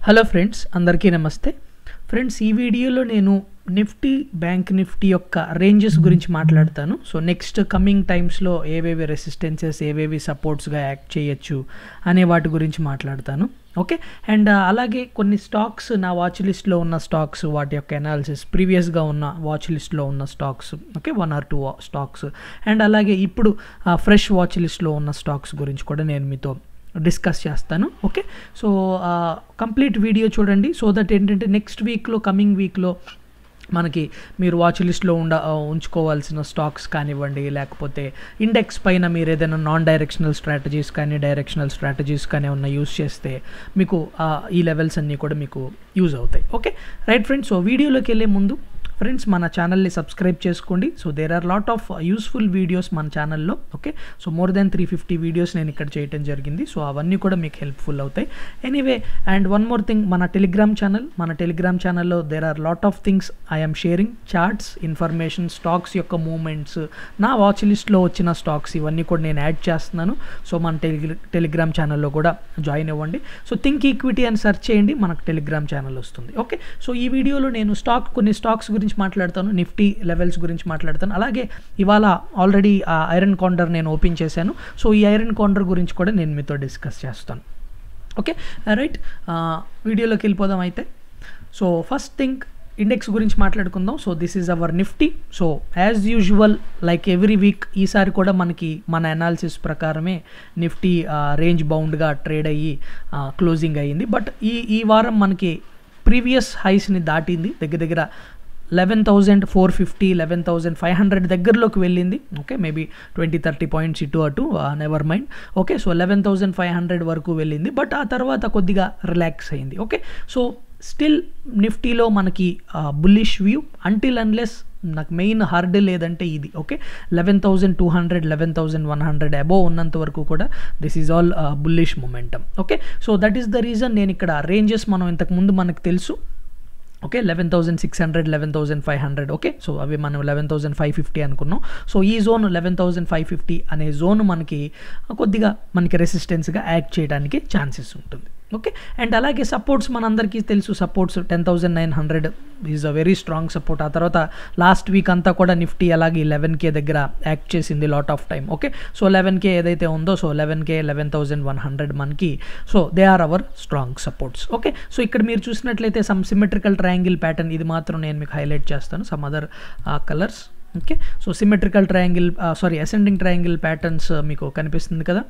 hello friends అందరికీ నమస్తే friends ఈ వీడియోలో నేను నిఫ్టీ బ్యాంక్ నిఫ్టీ యొక్క రేంజెస్ గురించి మాట్లాడతాను సో నెక్స్ట్ కమింగ్ టైమ్స్లో ఏవేవి రెసిస్టెన్సెస్ ఏవేవి సపోర్ట్స్గా యాక్ట్ చేయొచ్చు అనే వాటి గురించి మాట్లాడతాను ఓకే అండ్ అలాగే కొన్ని స్టాక్స్ నా వాచ్ లిస్ట్లో ఉన్న స్టాక్స్ వాటి యొక్క అనాలిసిస్ ప్రీవియస్గా ఉన్న వాచ్ లిస్ట్లో ఉన్న stocks okay one or two stocks and అలాగే ఇప్పుడు ఫ్రెష్ వాచ్ లిస్ట్లో ఉన్న స్టాక్స్ గురించి కూడా నేను మీతో డిస్కస్ చేస్తాను ఓకే సో కంప్లీట్ వీడియో చూడండి సో దట్ ఏంటంటే నెక్స్ట్ వీక్లో కమింగ్ వీక్లో మనకి మీరు వాచ్ లిస్ట్లో ఉండ ఉంచుకోవాల్సిన స్టాక్స్ కానివ్వండి లేకపోతే ఇండెక్స్ పైన మీరు ఏదైనా నాన్ డైరెక్షనల్ స్ట్రాటజీస్ కానీ డైరెక్షనల్ స్ట్రాటజీస్ కానీ ఉన్న యూస్ చేస్తే మీకు ఈ లెవెల్స్ అన్నీ కూడా మీకు యూజ్ అవుతాయి ఓకే రైట్ ఫ్రెండ్స్ సో వీడియోలోకి వెళ్ళే ముందు ఫ్రెండ్స్ మన ఛానల్ని సబ్స్క్రైబ్ చేసుకోండి so there are lot of useful videos మన ఛానల్లో okay so more than three fifty videos నేను ఇక్కడ చేయడం జరిగింది సో అవన్నీ కూడా మీకు హెల్ప్ఫుల్ అవుతాయి anyway and one more thing మన టెలిగ్రామ్ ఛానల్ మన టెలిగ్రామ్ ఛానల్లో there are lot of things I'm sharing charts information stocks యొక్క మూమెంట్స్ నా వాచ్ లిస్ట్లో వచ్చిన స్టాక్స్ ఇవన్నీ కూడా నేను యాడ్ చేస్తున్నాను సో మన టెలి టెలిగ్రామ్ ఛానల్లో కూడా జాయిన్ అవ్వండి సో థింక్ ఈక్విటీ అని సెర్చ్ చేయండి మనకు టెలిగ్రామ్ ఛానల్ వస్తుంది ఓకే సో ఈ వీడియోలో నేను స్టాక్ కొన్ని స్టాక్స్ గురించి మాట్లాడతాను నిఫ్టీ లెవెల్స్ గురించి మాట్లాడతాను అలాగే ఇవాళ ఆల్రెడీ ఆ ఐరన్ కౌంటర్ నేను ఓపెన్ చేశాను సో ఈ ఐరన్ కౌంటర్ గురించి కూడా నేను మీతో డిస్కస్ చేస్తాను ఓకే రైట్ వీడియోలోకి వెళ్ళిపోదాం అయితే సో ఫస్ట్ థింగ్ ఇండెక్స్ గురించి మాట్లాడుకుందాం so this is our Nifty so as usual like every week ఈసారి కూడా మనకి మన అనాలిసిస్ ప్రకారమే నిఫ్టీ రేంజ్ బౌండ్గా ట్రేడ్ అయ్యి క్లోజింగ్ అయ్యింది బట్ ఈ ఈ వారం మనకి ప్రీవియస్ హైస్ని దాటింది దగ్గర దగ్గర eleven thousand four fifty eleven thousand five hundred దగ్గరలోకి వెళ్ళింది okay maybe twenty thirty points ఇటు అటు never mind okay so eleven thousand five hundred వరకు వెళ్ళింది బట్ ఆ తర్వాత కొద్దిగా రిలాక్స్ అయింది ఓకే సో స్టిల్ నిఫ్టీలో మనకి బుల్లిష్ వ్యూ అంటిల్ అన్లెస్ నాకు మెయిన్ హార్డ్ లేదంటే ఇది okay eleven thousand two hundred eleven thousand one hundred above ఉన్నంత వరకు కూడా this is all bullish momentum okay so that is the reason నేను ఇక్కడ రేంజెస్ మనం ఇంతకుముందు మనకు తెలుసు okay eleven thousand six hundred eleven thousand five hundred okay so అవి మనం లెవెన్ థౌసండ్ ఫైవ్ ఫిఫ్టీ అనుకున్నాం సో ఈ zone eleven thousand five fifty అనే జోన్ మనకి కొద్దిగా మనకి రెసిస్టెన్స్గా యాక్ట్ చేయడానికి ఛాన్సెస్ ఉంటుంది ఓకే అండ్ అలాగే సపోర్ట్స్ మనందరికీ తెలుసు supports ten thousand nine hundred is a very strong support ఆ తర్వాత లాస్ట్ వీక్ అంతా కూడా నిఫ్టీ అలాగే లెవెన్ కే దగ్గర యాక్ట్ చేసింది lot of time okay so eleven K ఏదైతే ఉందో so eleven K eleven thousand one hundred మనకి so they are our strong supports okay so ఇక్కడ మీరు చూసినట్లయితే సమ్ సిమెట్రికల్ ట్రయాంగిల్ ప్యాటర్న్ ఇది మాత్రం నేను మీకు హైలైట్ చేస్తాను some other colours okay so symmetrical triangle sorry ascending triangle patterns మీకు కనిపిస్తుంది కదా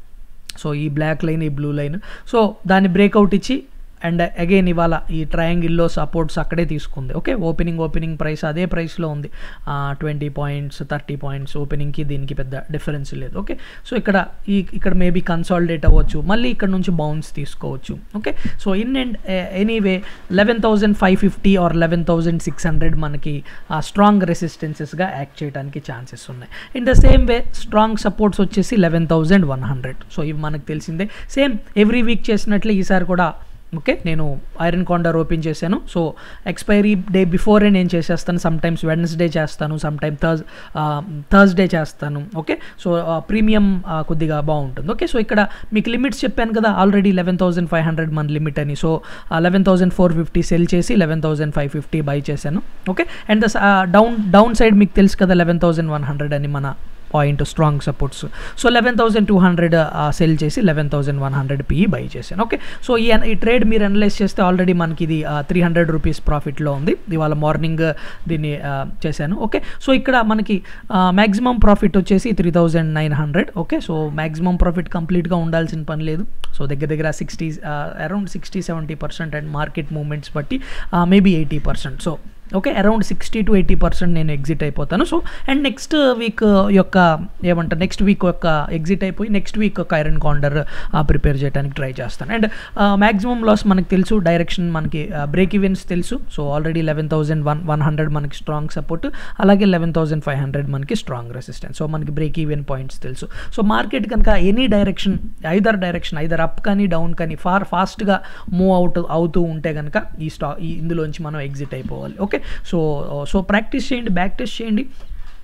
సో ఈ బ్లాక్ లైన్ ఈ బ్లూ లైన్ సో దాన్ని బ్రేక్అవుట్ ఇచ్చి అండ్ అగైన్ ఇవాళ ఈ ట్రయాంగిల్లో సపోర్ట్స్ అక్కడే తీసుకుంది ఓకే ఓపెనింగ్ ఓపెనింగ్ ప్రైస్ అదే ప్రైస్లో ఉంది ట్వంటీ పాయింట్స్ థర్టీ పాయింట్స్ ఓపెనింగ్కి దీనికి పెద్ద డిఫరెన్స్ లేదు ఓకే సో ఇక్కడ ఈ ఇక్కడ మేబీ కన్సాలిడేట్ అవ్వచ్చు మళ్ళీ ఇక్కడ నుంచి బౌన్స్ తీసుకోవచ్చు okay so in and anyway eleven thousand five fifty or eleven thousand six hundred మనకి స్ట్రాంగ్ రెసిస్టెన్సెస్గా యాక్ట్ చేయడానికి ఛాన్సెస్ ఉన్నాయి in the same way strong supports వచ్చేసి eleven thousand one hundred so ఇవి మనకు తెలిసిందే సేమ్ ఎవ్రీ వీక్ చేసినట్లే ఈసారి కూడా ఓకే నేను ఐరన్ కాండర్ ఓపెన్ చేశాను సో ఎక్స్పైరీ డే బిఫోరే నేను చేసేస్తాను సమ్ టైమ్స్ వెడ్నెస్డే చేస్తాను సమ్ టైమ్ థర్స్ థర్స్డే చేస్తాను ఓకే సో ప్రీమియం కొద్దిగా బాగుంటుంది ఓకే సో ఇక్కడ మీకు లిమిట్స్ చెప్పాను కదా already eleven thousand five hundred మన లిమిట్ అని so eleven thousand four fifty sell చేసి eleven thousand five fifty buy చేశాను okay and the down downside మీకు తెలుసు కదా లెవెన్ థౌసండ్ వన్ హండ్రెడ్ అని మన point strong supports so eleven thousand two hundred sell చేసి eleven thousand one hundred PE buy చేశాను okay so ఈ ఈ ట్రేడ్ మీరు అనలైజ్ చేస్తే ఆల్రెడీ మనకి ఇది త్రీ హండ్రెడ్ రూపీస్ ప్రాఫిట్లో ఉంది ఇవాళ మార్నింగ్ దీన్ని చేశాను ఓకే సో ఇక్కడ మనకి మ్యాక్సిమం ప్రాఫిట్ వచ్చేసి three thousand nine hundred okay so maximum profit కంప్లీట్గా ఉండాల్సిన పని లేదు సో దగ్గర దగ్గర sixty around sixty seventy percent and market moments బట్టి maybe eighty percent so okay around sixty to eighty percent నేను ఎగ్జిట్ అయిపోతాను సో అండ్ నెక్స్ట్ వీక్ యొక్క ఏమంటారు నెక్స్ట్ వీక్ యొక్క ఎగ్జిట్ అయిపోయి నెక్స్ట్ వీక్ ఒక ఐరన్ కాండర్ ప్రిపేర్ చేయడానికి try చేస్తాను అండ్ మ్యాక్సిమం లాస్ మనకి తెలుసు డైరెక్షన్ మనకి బ్రేక్ ఈవెన్స్ తెలుసు so already eleven thousand one one hundred మనకి స్ట్రాంగ్ సపోర్ట్ అలాగే లెవెన్ థౌసండ్ ఫైవ్ హండ్రెడ్ మనకి స్ట్రాంగ్ రెసిస్టెన్స్ సో మనకి బ్రేక్ ఈవెన్ పాయింట్స్ తెలుసు సో మార్కెట్ కనుక any direction either direction either up కానీ డౌన్ కానీ ఫార్ ఫాస్ట్గా మూవ్ అవుట్ అవుతూ ఉంటే కనుక ఈ స్టా ఇందులోంచి మనం ఎగ్జిట్ అయిపోవాలి ఓకే సో సో ప్రాక్టీస్ చేయండి బ్యాక్ టెస్ట్ చేయండి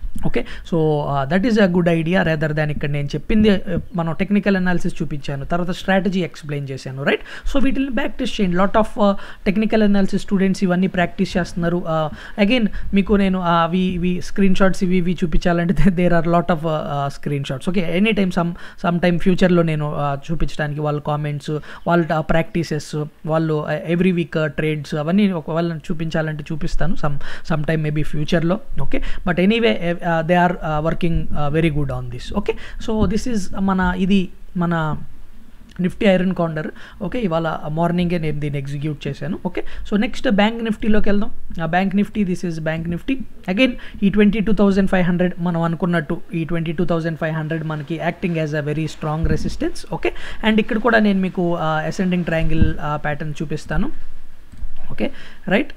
okay so that is a good idea rather దాన్ ఇక్కడ నేను చెప్పింది uh, మనం టెక్నికల్ అనాలిసిస్ చూపించాను తర్వాత స్ట్రాటజీ ఎక్స్ప్లెయిన్ చేశాను రైట్ సో వీటిని ప్రాక్టీస్ చేయండి lot of technical analysis students ఇవన్నీ ప్రాక్టీస్ చేస్తున్నారు అగైన్ మీకు నేను uh, అవి ఇవి స్క్రీన్ షాట్స్ ఇవి ఇవి చూపించాలంటే there are lot of screenshots okay any time some some time ఫ్యూచర్లో నేను uh, చూపించడానికి వాళ్ళ కామెంట్స్ వాళ్ళ ప్రాక్టీసెస్ వాళ్ళు ఎవ్రీ వీక్ ట్రేడ్స్ అవన్నీ ఒక వాళ్ళని చూపించాలంటే చూపిస్తాను సమ్ సమ్ టైమ్ మేబీ ఫ్యూచర్లో okay but anyway they are working very good on this okay so this is మన ఇది మన నిఫ్టీ ఐరన్ కౌండర్ ఓకే ఇవాళ మార్నింగే నేను దీన్ని ఎగ్జిక్యూట్ చేశాను ఓకే సో నెక్స్ట్ బ్యాంక్ నిఫ్టీలోకి వెళ్దాం ఆ bank Nifty this is bank Nifty again ఈ twenty two thousand five hundred మనం అనుకున్నట్టు ఈ twenty two thousand five hundred మనకి acting as a very strong resistance okay and ఇక్కడ కూడా నేను మీకు అసెండింగ్ ట్రయాంగిల్ ప్యాటర్న్ చూపిస్తాను ఓకే రైట్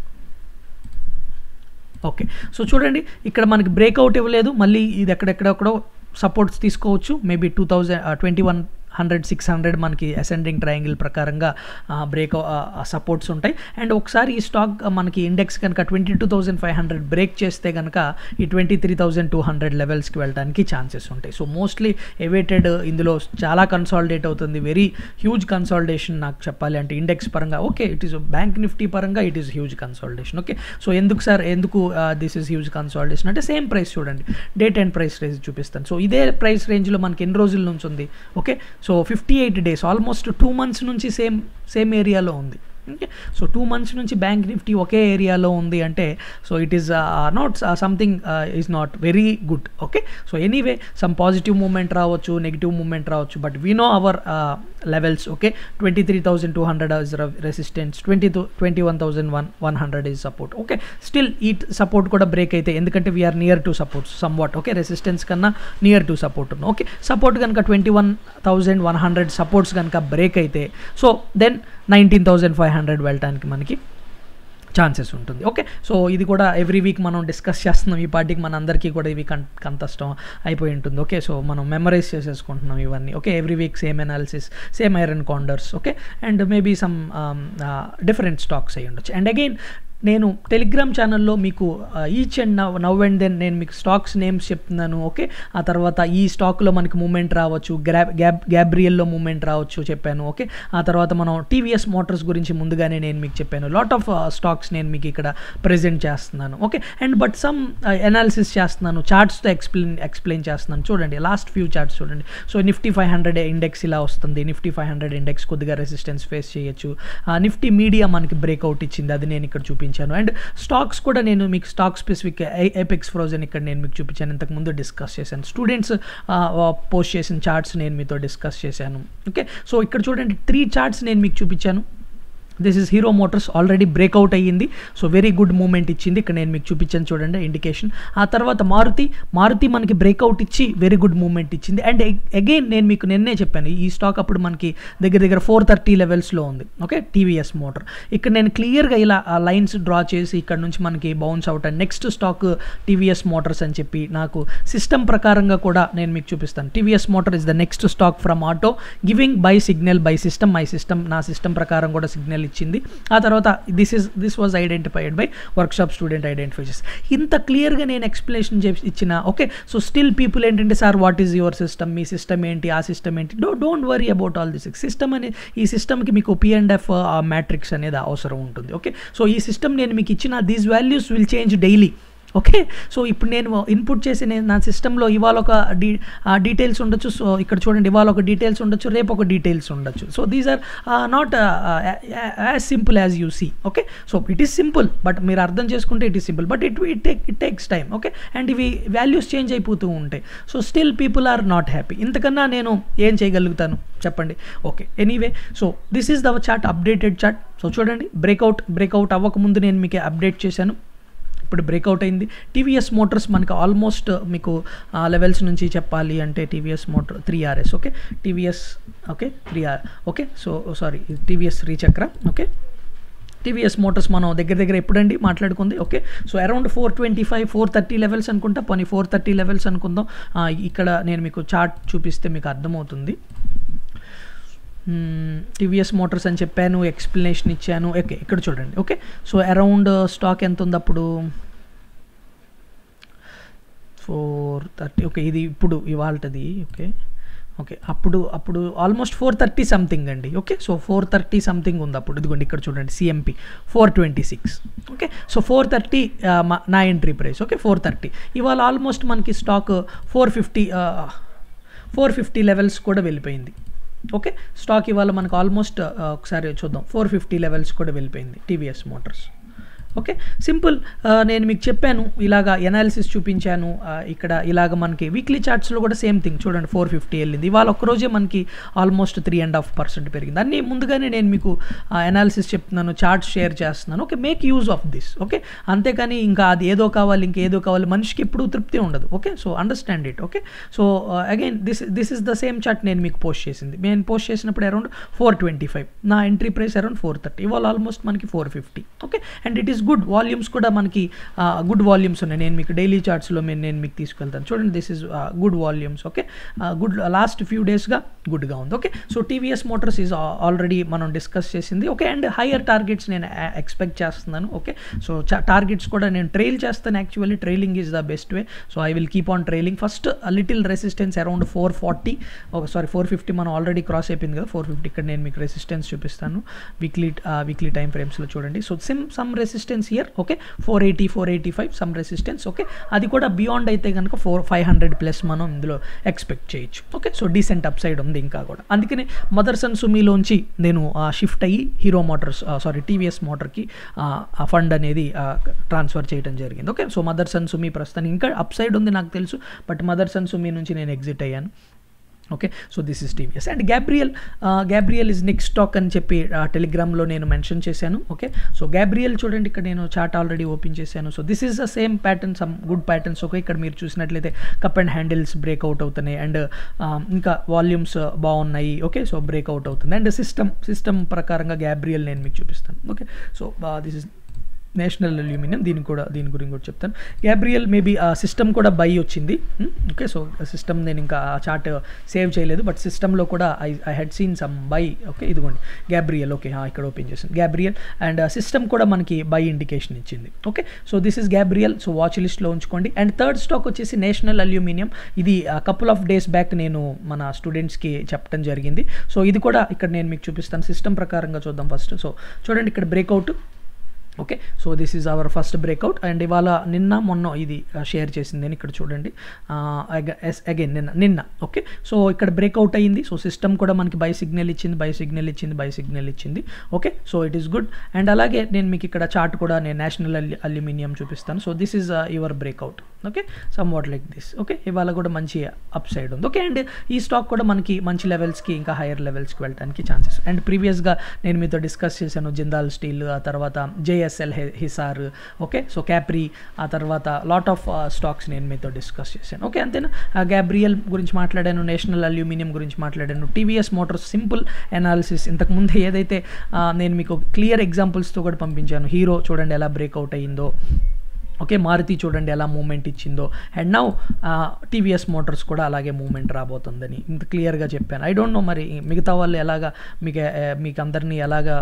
ఓకే సో చూడండి ఇక్కడ మనకి బ్రేక్అవుట్ ఇవ్వలేదు మళ్ళీ ఇది ఎక్కడెక్కడెక్కడో సపోర్ట్స్ తీసుకోవచ్చు maybe two thousand twenty one hundred six hundred మనకి అసెండింగ్ ట్రయాంగిల్ ప్రకారంగా బ్రేక్ సపోర్ట్స్ ఉంటాయి అండ్ ఒకసారి ఈ స్టాక్ మనకి ఇండెక్స్ కనుక twenty two thousand five hundred break చేస్తే కనుక ఈ twenty three thousand two hundred లెవెల్స్కి వెళ్ళడానికి ఛాన్సెస్ ఉంటాయి సో మోస్ట్లీ ఎవేటెడ్ ఇందులో చాలా కన్సాలిడేట్ అవుతుంది వెరీ హ్యూజ్ కన్సాలిడేషన్ నాకు చెప్పాలి అంటే ఇండెక్స్ పరంగా okay it is bank Nifty పరంగా it is huge consolidation okay so ఎందుకు సార్ ఎందుకు దిస్ ఈస్ హ్యూజ్ కన్సాలిడేషన్ అంటే సేమ్ ప్రైస్ చూడండి డేట్ అండ్ ప్రైస్ రేంజ్ చూపిస్తాను సో ఇదే ప్రైస్ రేంజ్లో మనకి ఎన్ని రోజుల నుంచి ఉంది okay so fifty eight days almost two months నుంచి సేమ్ సేమ్ ఏరియాలో ఉంది ఓకే సో టూ మంత్స్ నుంచి బ్యాంక్ నిఫ్టీ ఒకే ఏరియాలో ఉంది అంటే so it is not something is not very good okay so anyway some positive moment రావచ్చు negative moment రావచ్చు but we know our levels okay twenty three thousand two hundred is resistance twenty two twenty one thousand one one hundred is support okay still ఈ support కూడా break అయితే ఎందుకంటే we are near to supports somewhat okay resistance కన్నా near to support ఉన్న okay support కనుక twenty one thousand one hundred supports కనుక break అయితే so then nineteen thousand five hundred వెళ్ళడానికి మనకి ఛాన్సెస్ ఉంటుంది ఓకే సో ఇది కూడా ఎవ్రీ వీక్ మనం డిస్కస్ చేస్తున్నాం ఈ పార్టీకి మన అందరికీ కూడా ఇవి కన్ కంతష్టం అయిపోయి ఉంటుంది ఓకే సో మనం మెమరైజ్ చేసేసుకుంటున్నాం ఇవన్నీ okay every week same analysis same iron condors okay and maybe some different stocks అయ్యి ఉండొచ్చు అండ్ అగైన్ నేను టెలిగ్రామ్ ఛానల్లో మీకు each and now now and then నేను మీకు స్టాక్స్ నేమ్స్ చెప్తున్నాను ఓకే ఆ తర్వాత ఈ స్టాక్లో మనకి మూమెంట్ రావచ్చు గ్రాబ్ గ్యాబ్ గ్యాబ్రియల్లో మూమెంట్ రావచ్చు చెప్పాను ఓకే ఆ తర్వాత మనం టీవీఎస్ మోటార్స్ గురించి ముందుగానే నేను మీకు చెప్పాను లాట్ ఆఫ్ స్టాక్స్ నేను మీకు ఇక్కడ ప్రజెంట్ చేస్తున్నాను okay and but some analysis చేస్తున్నాను చార్ట్స్తో ఎక్స్ప్లెయిన్ ఎక్స్ప్లెయిన్ చేస్తున్నాను చూడండి లాస్ట్ ఫ్యూ చార్ట్స్ చూడండి so Nifty five hundred index ఇలా వస్తుంది నిఫ్టీ ఫైవ్ హండ్రెడ్ ఇండెక్స్ కొద్దిగా రెసిస్టెన్స్ ఫేస్ చేయొచ్చు నిఫ్టీ మీడియా మనకి బ్రేక్అవుట్ ఇచ్చింది అది నేను ఇక్కడ చూపించాను అండ్ స్టాక్స్ కూడా నేను మీకు స్టాక్ స్పెసిఫిక్ ఎపెక్స్ ఫ్రోజన్ ఇక్కడ నేను మీకు చూపించాను ఇంతకుముందు డిస్కస్ చేశాను స్టూడెంట్స్ పోస్ట్ చేసిన చార్ట్స్ నేను మీతో డిస్కస్ చేశాను ఓకే సో ఇక్కడ చూడండి త్రీ చార్ట్స్ నేను మీకు చూపించాను this is Hero Motors already breakout అయ్యింది సో వెరీ గుడ్ మూమెంట్ ఇచ్చింది ఇక్కడ నేను మీకు చూపించాను చూడండి ఇండికేషన్ ఆ తర్వాత మారుతి మారుతి మనకి బ్రేక్అవుట్ ఇచ్చి వెరీ గుడ్ మూమెంట్ ఇచ్చింది అండ్ అగైన్ నేను మీకు నిన్నే చెప్పాను ఈ స్టాక్ అప్పుడు మనకి దగ్గర దగ్గర ఫోర్ థర్టీ లెవెల్స్లో ఉంది ఓకే టీవీఎస్ మోటార్ ఇక్కడ నేను క్లియర్గా ఇలా ఆ లైన్స్ డ్రా చేసి ఇక్కడ నుంచి మనకి bounce out and next stock TVS motors అని చెప్పి నాకు సిస్టమ్ ప్రకారంగా కూడా నేను మీకు చూపిస్తాను TVS motor is the next stock from auto giving buy signal by system my system నా సిస్టమ్ ప్రకారం కూడా సిగ్నల్ ఇచ్చింది ఆ తర్వాత this is this was identified by workshop student identify చేసి ఇంత క్లియర్గా నేను ఎక్స్ప్లెనేషన్ చేసి ఇచ్చిన ఓకే సో స్టిల్ పీపుల్ ఏంటంటే sir what is your system me system ఏంటి ఆ సిస్టమ్ ఏంటి do don't worry about all this system అనే ఈ సిస్టమ్కి మీకు పి అండ్ ఎఫ్ మ్యాట్రిక్స్ అనేది అవసరం ఉంటుంది ఓకే సో ఈ సిస్టమ్ నేను మీకు ఇచ్చిన these values will change daily okay so ఇప్పుడు నేను ఇన్పుట్ చేసి నేను నా సిస్టంలో ఇవాళ ఒక డీ డీటెయిల్స్ ఉండొచ్చు సో ఇక్కడ చూడండి ఇవాళ ఒక డీటెయిల్స్ ఉండొచ్చు రేపు ఒక డీటెయిల్స్ ఉండొచ్చు so these are not as simple as you see okay so it is simple but మీరు అర్థం చేసుకుంటే it is simple but it it take it takes time okay and ఇవి వాల్యూస్ చేంజ్ అయిపోతూ ఉంటాయి so still people are not happy ఇంతకన్నా నేను ఏం చేయగలుగుతాను చెప్పండి okay anyway so this is the chart updated chart so చూడండి బ్రేక్అవుట్ బ్రేక్అవుట్ అవ్వకముందు నేను మీకు అప్డేట్ చేశాను ఇప్పుడు బ్రేక్అవుట్ అయింది టీవీఎస్ మోటార్స్ మనకి ఆల్మోస్ట్ మీకు లెవెల్స్ నుంచి చెప్పాలి అంటే TVS motor three RS okay TVS okay three R okay so sorry TVS Srichakra okay TVS motors మనం దగ్గర దగ్గర ఎప్పుడండి మాట్లాడుకుంది okay so around four twenty five four thirty levels అనుకుంటా పోనీ ఫోర్ థర్టీ లెవెల్స్ అనుకుందాం ఇక్కడ నేను మీకు చార్ట్ చూపిస్తే మీకు అర్థమవుతుంది టీవీఎస్ మోటార్స్ అని చెప్పాను ఎక్స్ప్లెనేషన్ ఇచ్చాను ఓకే ఇక్కడ చూడండి ఓకే సో అరౌండ్ స్టాక్ ఎంత ఉంది అప్పుడు ఫోర్ థర్టీ ఓకే ఇది ఇప్పుడు ఇవాళది ఓకే ఓకే అప్పుడు అప్పుడు ఆల్మోస్ట్ ఫోర్ థర్టీ సంథింగ్ అండి okay so four thirty something ఉంది అప్పుడు ఇదిగోండి ఇక్కడ చూడండి CMP four twenty six okay so four thirty నా entry price okay four thirty ఇవాళ ఆల్మోస్ట్ మనకి stock four fifty four fifty levels కూడా వెళ్ళిపోయింది ఓకే స్టాక్ ఇవాళ మనకు ఆల్మోస్ట్ ఒకసారి చూద్దాం ఫోర్ ఫిఫ్టీ లెవెల్స్ కూడా వెళ్ళిపోయింది టీవీఎస్ మోటార్స్ ఓకే సింపుల్ నేను మీకు చెప్పాను ఇలాగా ఎనాలిసిస్ చూపించాను ఆ, ఇక్కడ ఇలాగ మనకి వీక్లీ చార్ట్స్లో కూడా సేమ్ థింగ్ చూడండి ఫోర్ ఫిఫ్టీ వెళ్ళింది ఇవాళ ఒక్కరోజే మనకి almost three and half percent పెరిగింది అన్నీ ముందుగానే నేను మీకు ఎనాలిసిస్ చెప్తున్నాను చార్ట్స్ షేర్ చేస్తున్నాను okay make use of this okay అంతేకాని ఇంకా అది ఏదో కావాలి ఇంకేదో కావాలి మనిషికి ఎప్పుడు తృప్తి ఉండదు okay so understand it okay so again this this is the same chart నేను మీకు పోస్ట్ చేసింది నేను పోస్ట్ చేసినప్పుడు అరౌండ్ ఫోర్ ట్వంటీ ఫైవ్ నా entry price around four thirty ఇవాళ ఆల్మోస్ట్ మనకి four fifty okay and it is good volumes కూడా మనకి గుడ్ వాల్యూమ్స్ ఉన్నాయి నేను మీకు డైలీ చార్ట్స్లో నేను నేను మీకు తీసుకెళ్తాను చూడండి this is good volumes okay good last few డేస్గా గుడ్గా ఉంది okay so TVS motors is already మనం డిస్కస్ చేసింది ఓకే అండ్ హయ్యర్ టార్గెట్స్ నేను ఎక్స్పెక్ట్ చేస్తున్నాను ఓకే సో టార్గెట్స్ కూడా నేను ట్రైల్ చేస్తాను actually trailing is the best way so I will keep on trailing first little resistance around four forty ఒక sorry four fifty మనం already cross అయిపోయింది కదా four fifty ఇక్కడ నేను మీకు రెసిస్టెన్స్ చూపిస్తాను వీక్లీ వీక్లీ టైం ఫ్రేమ్స్లో చూడండి so sim some resistance here okay four eighty four eighty five some resistance okay అది కూడా బియాండ్ అయితే కనుక ఫోర్ ఫైవ్ హండ్రెడ్ ప్లస్ మనం ఇందులో ఎక్స్పెక్ట్ చేయొచ్చు okay so decent upside ఉంది ఇంకా కూడా అందుకనే మదర్స్ అండ్ సుమీలోంచి నేను షిఫ్ట్ అయ్యి హీరో మోటార్స్ సారీ టీవీఎస్ మోటార్కి ఆ ఫండ్ అనేది ట్రాన్స్ఫర్ చేయడం జరిగింది okay so Mothers and Sumi ప్రస్తుతానికి ఇంకా అప్ సైడ్ ఉంది నాకు తెలుసు బట్ మదర్స్ అండ్ సుమీ నుంచి నేను ఎగ్జిట్ అయ్యాను okay so this is TVS and Gabriel Gabriel is next stock అని చెప్పి టెలిగ్రామ్లో నేను మెన్షన్ చేశాను ఓకే సో గ్యాబ్రియల్ చూడండి ఇక్కడ నేను చార్ట్ ఆల్రెడీ ఓపెన్ చేశాను so this is the same pattern some good patterns okay ఇక్కడ మీరు చూసినట్లయితే కప్ అండ్ హ్యాండిల్స్ బ్రేక్అవుట్ అవుతున్నాయి అండ్ ఇంకా వాల్యూమ్స్ బాగున్నాయి ఓకే సో బ్రేక్అవుట్ అవుతుంది అండ్ సిస్టమ్ సిస్టమ్ ప్రకారంగా గ్యాబ్రియల్ నేను మీకు చూపిస్తాను okay so this is national aluminium దీనికి కూడా దీని గురించి కూడా చెప్తాను గ్యాబ్రియల్ మేబీ ఆ సిస్టమ్ కూడా బై వచ్చింది ఓకే సో సిస్టమ్ నేను ఇంకా ఆ చార్ట్ సేవ్ చేయలేదు బట్ సిస్టంలో కూడా I I had seen some buy okay ఇదిగోండి గ్యాబ్రియల్ ఓకే ఇక్కడ ఓపెన్ చేసాను గ్యాబ్రియల్ అండ్ సిస్టమ్ కూడా మనకి బై ఇండికేషన్ ఇచ్చింది okay so this is Gabriel so watch లిస్ట్లో ఉంచుకోండి అండ్ థర్డ్ స్టాక్ వచ్చేసి నేషనల్ అల్యూమినియం ఇది కపుల్ ఆఫ్ డేస్ బ్యాక్ నేను మన స్టూడెంట్స్కి చెప్పడం జరిగింది సో ఇది కూడా ఇక్కడ నేను మీకు చూపిస్తాను సిస్టమ్ ప్రకారంగా చూద్దాం ఫస్ట్ సో చూడండి ఇక్కడ breakout okay so this is our first breakout and ఇవాళ నిన్న మొన్న ఇది షేర్ చేసింది అని ఇక్కడ చూడండి అగైన్ నిన్న నిన్న ఓకే సో ఇక్కడ బ్రేక్అవుట్ అయ్యింది సో సిస్టమ్ కూడా మనకి బై సిగ్నల్ ఇచ్చింది బై సిగ్నల్ ఇచ్చింది బై సిగ్నల్ ఇచ్చింది okay so it is good and అలాగే నేను మీకు ఇక్కడ చార్ట్ కూడా నేను నేషనల్ అల్యూమినియం చూపిస్తాను so this is your breakout okay somewhat like this okay ఇవాళ కూడా మంచి అప్ సైడ్ ఉంది ఓకే అండ్ ఈ స్టాక్ కూడా మనకి మంచి లెవెల్స్కి ఇంకా హైయర్ లెవెల్స్కి వెళ్ళడానికి ఛాన్సెస్ అండ్ ప్రీవియస్గా నేను మీతో డిస్కస్ చేశాను జిందాల్ స్టీల్ ఆ తర్వాత JSL Hisar okay so Capri ఆ తర్వాత లాట్ ఆఫ్ స్టాక్స్ నేను మీతో డిస్కస్ చేశాను ఓకే అంతేనా గ్యాబ్రియల్ గురించి మాట్లాడాను నేషనల్ అల్యూమినియం గురించి మాట్లాడాను టీవీఎస్ మోటార్స్ సింపుల్ అనాలిసిస్ ఇంతకుముందు ఏదైతే నేను మీకు క్లియర్ ఎగ్జాంపుల్స్తో కూడా పంపించాను హీరో చూడండి ఎలా బ్రేక్అవుట్ అయ్యిందో ఓకే మారుతి చూడండి ఎలా మూమెంట్ ఇచ్చిందో అండ్ నౌ టీవీఎస్ మోటార్స్ కూడా అలాగే మూమెంట్ రాబోతుందని ఇంత క్లియర్గా చెప్పాను ఐ డోంట్ నో మరి మిగతా వాళ్ళు ఎలాగా మీకు మీకు అందరినీ ఎలాగా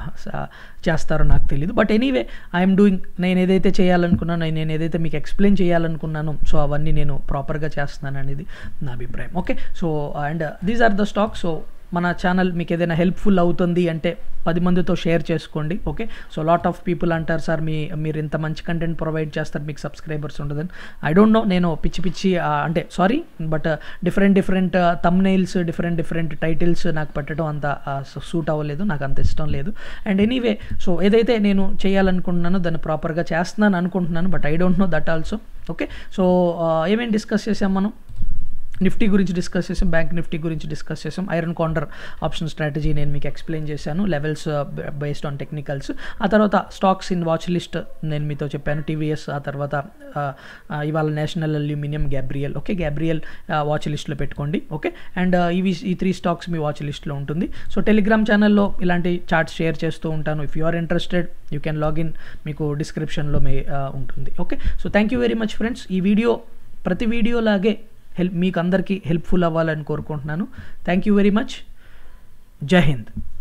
చేస్తారో నాకు తెలియదు బట్ ఎనీవే ఐఎమ్ డూయింగ్ నేను ఏదైతే చేయాలనుకున్నానో నేను ఏదైతే మీకు ఎక్స్ప్లెయిన్ చేయాలనుకున్నానో సో అవన్నీ నేను ప్రాపర్గా చేస్తున్నాను అనేది నా అభిప్రాయం okay so and these are the stock so మన ఛానల్ మీకు ఏదైనా హెల్ప్ఫుల్ అవుతుంది అంటే పది మందితో షేర్ చేసుకోండి okay so lot of people అంటారు సార్ మీ మీరు ఇంత మంచి కంటెంట్ ప్రొవైడ్ చేస్తారు మీకు సబ్స్క్రైబర్స్ ఉండదని ఐ డోంట్ నో నేను పిచ్చి పిచ్చి అంటే sorry but different different thumbnails different different titles నాకు పెట్టడం అంత సూట్ అవ్వలేదు నాకు అంత ఇష్టం లేదు అండ్ ఎనీవే సో ఏదైతే నేను చేయాలనుకుంటున్నానో దాన్ని ప్రాపర్గా చేస్తున్నాను అనుకుంటున్నాను but I don't know that also okay so ఏమేమి డిస్కస్ చేసాం మనం నిఫ్టీ గురించి డిస్కస్ చేసాం బ్యాంక్ నిఫ్టీ గురించి డిస్కస్ చేసాం ఐరన్ కాండర్ ఆప్షన్ స్ట్రాటజీ నేను మీకు ఎక్స్ప్లెయిన్ చేశాను లెవెల్స్ బేస్డ్ ఆన్ టెక్నికల్స్ ఆ తర్వాత స్టాక్స్ ఇన్ వాచ్ లిస్ట్ నేను మీతో చెప్పాను టీవీఎస్ ఆ తర్వాత ఇవాళ national aluminium Gabriel okay Gabriel watch లిస్ట్లో పెట్టుకోండి ఓకే అండ్ ఇవి ఈ త్రీ స్టాక్స్ మీ వాచ్ లిస్ట్లో ఉంటుంది సో టెలిగ్రామ్ ఛానల్లో ఇలాంటి చార్ట్స్ షేర్ చేస్తూ ఉంటాను if you are interested you can log in మీకు డిస్క్రిప్షన్లో మీ ఉంటుంది okay so thank you very much friends ఈ వీడియో ప్రతి వీడియోలాగే హెల్ప్ మీకు అందరికీ హెల్ప్ఫుల్ అవ్వాలని కోరుకుంటున్నాను థ్యాంక్ యూ వెరీ మచ్ జై హింద్